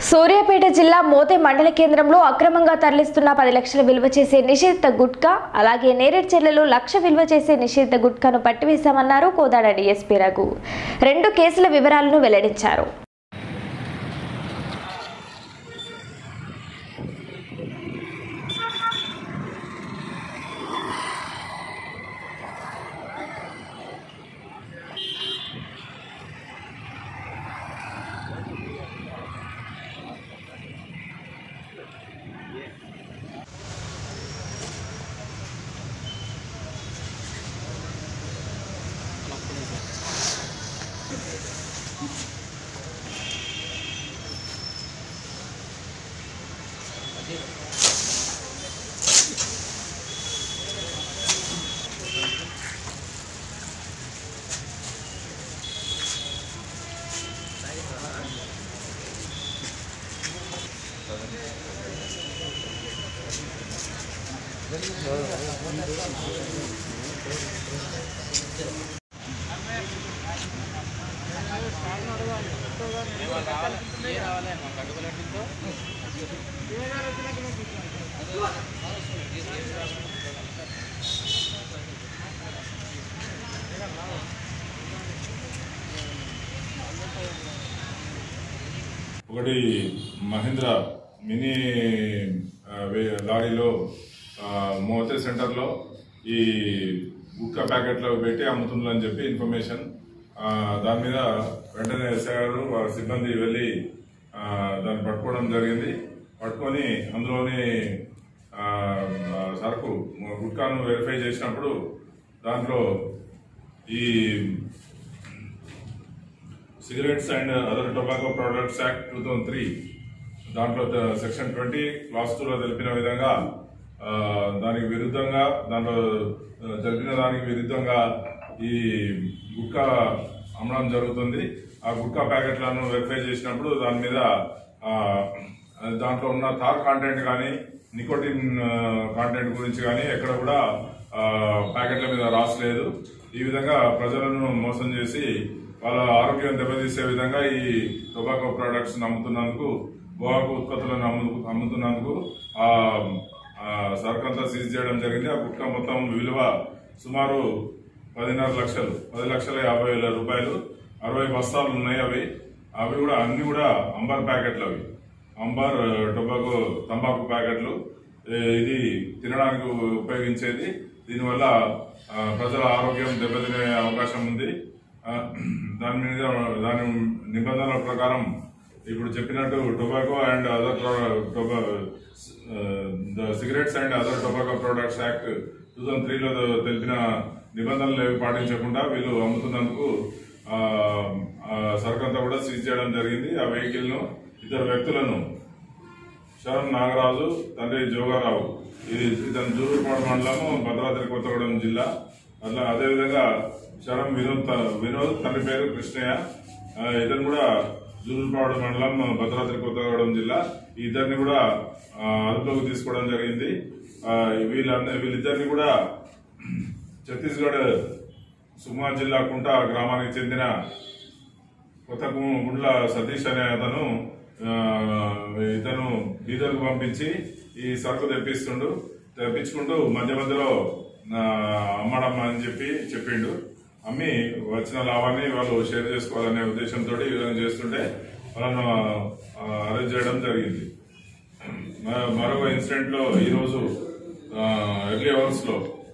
సూర్యాపేట జిల్లా మోతే మండల కేంద్రంలో అక్రమంగా తరలిస్తున్న పది లక్షల విలువ చేసే నిషేధిత గుట్కా అలాగే నేరేడ్ చెల్లెలు లక్ష విలువ చేసే నిషేధిత గుట్కాను పట్టివేశామన్నారు కోదాడ డీఎస్పీ రఘు రెండు కేసుల వివరాలను వెల్లడించారు ఒకటి మహేంద్ర మినీ ఆ, వే- లారీలో ఆ, మోతే సెంటర్లో ఈ గుట్కా ప్యాకెట్లు పెట్టి అమ్ముతుందని చెప్పి ఇన్ఫర్మేషన్ ఆ, దాని మీద వెంటనే ఎస్ఐ గారు వారి సిబ్బంది వెళ్ళి ఆ, దాన్ని పట్టుకోవడం జరిగింది పట్టుకొని అందులోని ఆ, ఆ, సరుకు గుట్కాను వెరిఫై చేసినప్పుడు దాంట్లో ఈ cigarettes and other tobacco products act two thousand three దాంట్లో ద- సెక్షన్ ట్వంటీ క్లాస్ టూలో తెలిపిన విధంగా ఆ, దానికి విరుద్ధంగా దాంట్లో ఆ, తెలిపిన దానికి విరుద్ధంగా ఈ గుట్కా అమ్మడం జరుగుతుంది ఆ గుట్కా ప్యాకెట్లను వెరిఫై చేసినప్పుడు దాని మీద ఆ, దాంట్లో ఉన్న థార్ కాంటెంట్ కానీ నికోటిన్ కాంటెంట్ గురించి కానీ ఎక్కడ కూడా ఆ, ప్యాకెట్ల మీద రాసలేదు ఈ విధంగా ప్రజలను మోసం చేసి వాళ్ళ ఆరోగ్యం దెబ్బతీసే విధంగా ఈ టొబాకో ప్రొడక్ట్స్ అమ్ముతున్నందుకు పొగాకు ఉత్పత్తులను అమ్ము- అమ్ముతున్నందుకు ఆ ఆ సరుకంతా సీజ్ చేయడం జరిగింది ఆ గుట్కా మొత్తం విలువ సుమారు పదిన్నర లక్షలు పది లక్షల యాభై వేల రూపాయలు అరవై బస్తాలు ఉన్నాయి అవి అవి కూడా అన్ని కూడా అంబర్ ప్యాకెట్లు అవి అంబర్ టొబాకో తంబాకు ప్యాకెట్లు ఏ, ఇది తినడానికి ఉపయోగించేది దీనివల్ల ఆ, ప్రజల ఆరోగ్యం దెబ్బతినే అవకాశం ఉంది ఆ, దాని మీద దాని నిబంధనల ప్రకారం ఇప్పుడు చెప్పినట్టు tobacco and other the cigarettes and other tobacco products act two thousand త్రీలో తెలిపిన నిబంధనలు ఏవి పాటించకుండా వీళ్ళు అమ్ముతున్నందుకు ఆ, ఆ సరుకంతా కూడా సీజ్ చేయడం జరిగింది ఆ వెహికల్ ను ఇద్దరు వ్యక్తులను శరణ్ నాగరాజు తండ్రి జోగారావు ఇది ఇతను జూరుపాడు మండలము భద్రాద్రి కొత్తగూడెం జిల్లా అట్లా అదేవిధంగా శరణ్ వినోద్ త- వినోద్ తండ్రి పేరు కృష్ణయ్య ఆ, ఇతను కూడా జూరుపాడు మండలం భద్రాద్రి కొత్తగూడెం జిల్లా ఈ ఇద్దరిని కూడా ఆ, అదుపులోకి తీసుకోవడం జరిగింది ఆ, వీళ్ళందరి వీళ్ళిద్దరిని కూడా ఛత్తీస్గఢ్ సుమా జిల్లా కుంట గ్రామానికి చెందిన కొత్త గు- గుండ్ల సతీష్ అనే అతను ఆ, ఇతను బీదర్కు పంపించి ఈ సరుకు తెప్పిస్తుండు తెప్పించుకుంటూ మధ్య మధ్యలో ఆ, అమ్మడం అని చెప్పి చెప్పిండు అమ్మి వచ్చిన లాభాన్ని వాళ్ళు షేర్ చేసుకోవాలనే ఉద్దేశంతో ఈ విధంగా చేస్తుంటే వాళ్ళను అరెస్ట్ చేయడం జరిగింది మ- మరొక ఇన్సిడెంట్ లో ఈ రోజు ఎర్లీ అవర్స్ లో